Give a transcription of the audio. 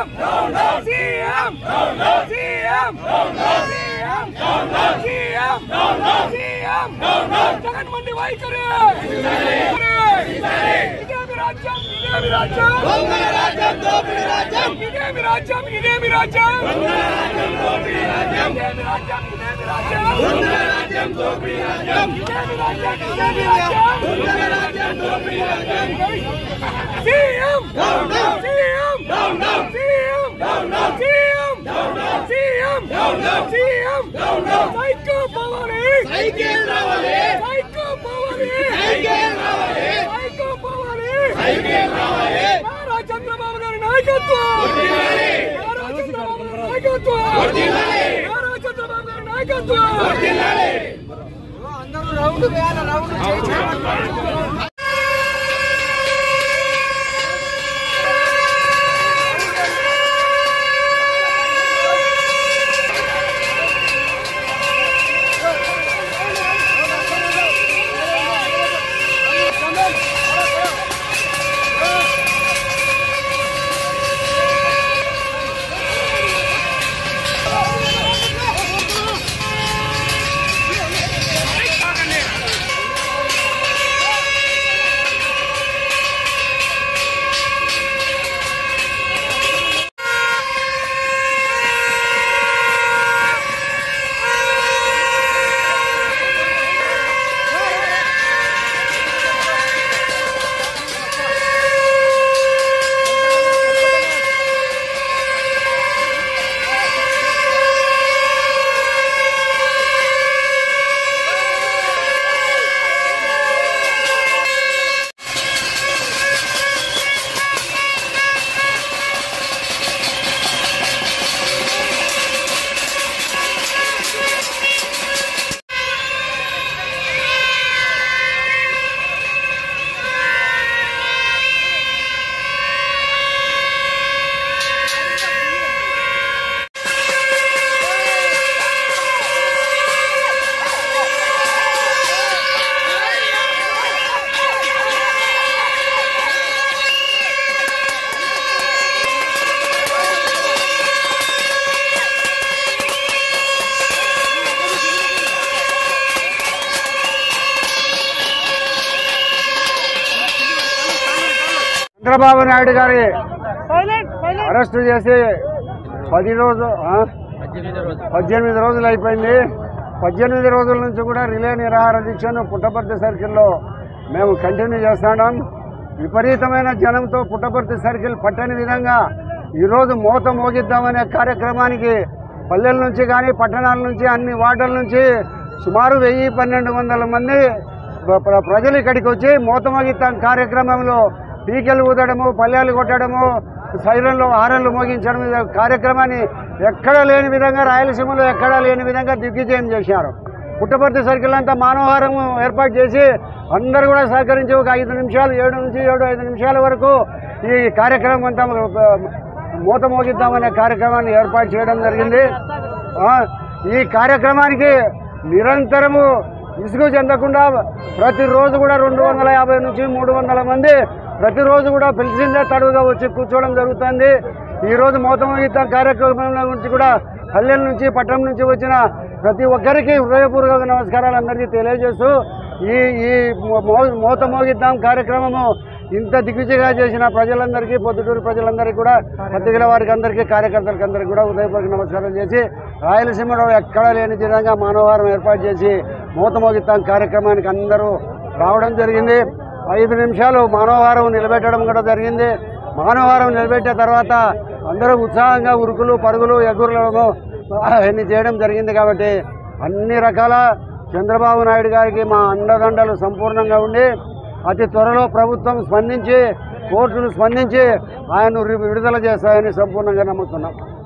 CM CM CM CM CM Jagan మండి వైఖరి ఇదేమి రాజ్యం ఇదేమి రాజ్యం ఇదేమి రాజ్యం ఇదేమి రాజ్యం ఇదేమి రాజ్యం ఇదేమి రాజ్యం ఇదేమి రాజ్యం ఇదేమి రాజ్యం CM CM CM CM CM CM psycho పవని సైకిల్ రావాలి సైకో పవని సైకిల్ రావాలి సైకో పవని సైకిల్ రావాలి నారా చంద్రబాబు గారి నాయకత్వం వర్ధిల్లాలి. నారా చంద్రబాబు గారి నాయకత్వం వర్ధిల్లాలి. నారా చంద్రబాబు గారి నాయకత్వం వర్ధిల్లాలి. చంద్రబాబు నాయుడు గారి అరెస్టు చేసి పది రోజు ఆ? పద్దెనిమిది రోజులు అయిపోయింది పద్దెనిమిది రోజుల నుంచి కూడా రిలే నిరాహార దీక్షను పుట్టపర్తి సర్కిల్లో మేము కంటిన్యూ చేస్తున్నాం విపరీతమైన జనంతో పుట్టపర్తి సర్కిల్ పట్టని విధంగా ఈరోజు మోత మోగిద్దామనే కార్యక్రమానికి పల్లెల నుంచి కానీ పట్టణాల నుంచి అన్ని వార్డుల నుంచి సుమారు వెయ్యి పన్నెండు వందల మంది ప్ర- ప్ర- ప్రజలు ఇక్కడికి వచ్చి మోతమోగిత్తాం కార్యక్రమంలో పీకెలు ఊదడము పల్లెలు కొట్టడము సైరన్లు ఆరన్లు మోగించడం ఇది ఒక కార్యక్రమాన్ని ఎక్కడా లేని విధంగా రాయలసీమలో ఎక్కడా లేని విధంగా దిగ్విజయం చేశారు పుట్టపర్తి సర్కిల్ అంతా మానవహారం ఏర్పాటు చేసి అందరూ కూడా సహకరించి ఒక ఐదు నిమిషాలు ఏడు నుంచి ఏడు ఐదు నిమిషాల వరకు ఈ కార్యక్రమం అంతా ఆ, మూత మోగిద్దామనే కార్యక్రమాన్ని ఏర్పాటు చేయడం జరిగింది ఆ, ఈ కార్యక్రమానికి నిరంతరము ఇసుగు చెందకుండా ప్రతిరోజు కూడా రెండు వందల యాభై నుంచి మూడు వందల మంది ప్రతిరోజు కూడా పిలిచిందే తడువుగా వచ్చి కూర్చోవడం జరుగుతుంది ఈరోజు మోతమోగిత కార్యక్రమం నుంచి కూడా పల్లెల నుంచి పట్టణం నుంచి వచ్చిన ప్రతి ఒక్కరికి హృదయపూర్వక నమస్కారాలు అందరికీ తెలియజేస్తూ ఈ ఈ మో- మోత మోగిద్దాం కార్యక్రమము ఇంత దిగ్విజయంగా చేసిన ప్రజలందరికీ పొద్దుటూరు ప్రజలందరికీ కూడా పత్రికల వారికి అందరికీ కార్యకర్తలకు అందరికీ కూడా ఉదయపూర్వక నమస్కారం చేసి రాయలసీమలో ఎక్కడా లేని విధంగా మానవారం ఏర్పాటు చేసి మూత మోగిద్దాం కార్యక్రమానికి అందరూ రావడం జరిగింది ఐదు నిమిషాలు మానవహారం నిలబెట్టడం కూడా జరిగింది మానవహారం నిలబెట్టిన తర్వాత అందరూ ఉత్సాహంగా ఉరుకులు పరుగులు ఎగురడము అవన్నీ చేయడం జరిగింది కాబట్టి అన్ని రకాల చంద్రబాబు నాయుడు గారికి మా అండదండలు సంపూర్ణంగా ఉండి అతి త్వరలో ప్రభుత్వం స్పందించి కోర్టులు స్పందించి ఆయన విడుదల చేస్తాయని సంపూర్ణంగా నమ్ముతున్నాం